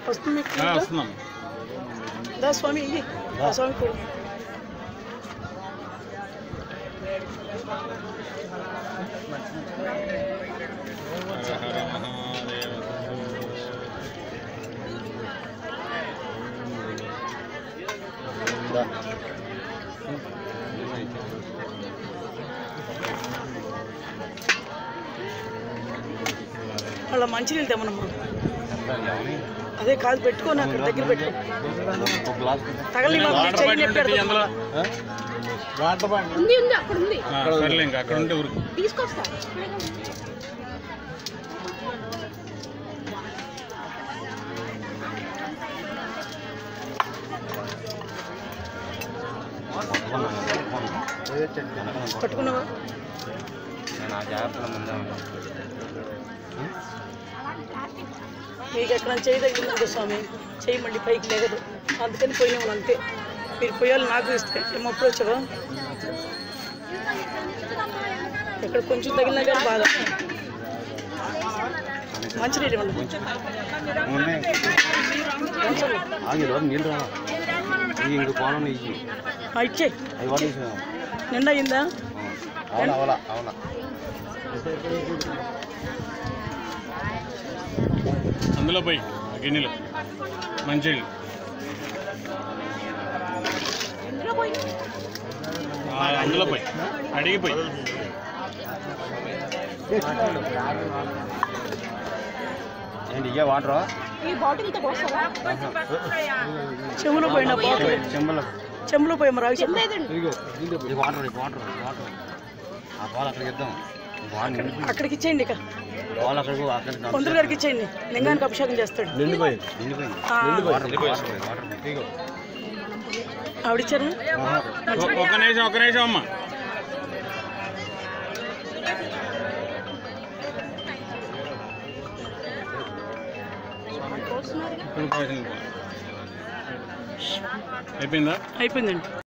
వస్తుంది మీకు ఆ, వస్తున్నాం దా స్వామి ఇది ఆ స్వామి కూడా హర హర మహాదేవ అలా మంచినీళ్ళు తెమ్మనమ్మా అదే కాదు పెట్టుకొని అక్కడ దగ్గర పెట్టుకో తగలి వాటర్ బాటిల్ ఉంటే తీ అందులో ఉంది ఉంది అక్కడ ఉంది ఆ, సర్లే ఇంకా అక్కడ ఉంటే ఊరికి తీసుకొస్తా పట్టుకున్నావా మీకు ఎక్కడ చేయి తగ్గిందంటే స్వామి చేయి మళ్ళీ పైకి లేగదు అందుకని పోయినాము అంతే మీరు పోయాలి నాకు ఇస్తే ఏమో అప్పుడు వచ్చావా ఇక్కడ కొంచెం తగిలినా కానీ బాగా మంచినీళ్ళు ఇవ్వండి కొంచెం నీళ్ళు రా ఇంక కోణం ఇచ్చి ఆ, ఇచ్చేయి అవి వాడి నిండా అయిందా అవునా అవునా అవునా అందులో పోయి ఆ గిన్నెలో మంచినీళ్ళు ఆ, అందులో పోయి అడిగిపోయి ఏంటి ఇయ్య వాటర్ ఈ బాటిల్ తో పోస్తావా చెంబులో పోయిన బాటిల్ చెంబులో చెంబులో పోయి రావి చెంబు లేదండి ఇది వాటర్ ఇది వాటర్ ఇది వాటర్ ఆ బాల్ అక్కడికి ఇద్దాం బాల్ నిండిపోయి అక్కడికి ఇచ్చేయండి ఇక బాల్ అక్కడికి అక్కడికి పంతులు గారికి ఇచ్చేయండి లింగానికి అభిషేకం చేస్తాడు నిండిపోయి నిండిపోయింది ఆ, వాటర్ వాటర్ వాటర్ ఇదిగో ఆవిడిచ్చారా ఒ- ఒక్క నిమిషం ఒక్క నిమిషం అమ్మ ఇప్పుడు పోసింది. అయిపోయిందా అయిపోయిందండి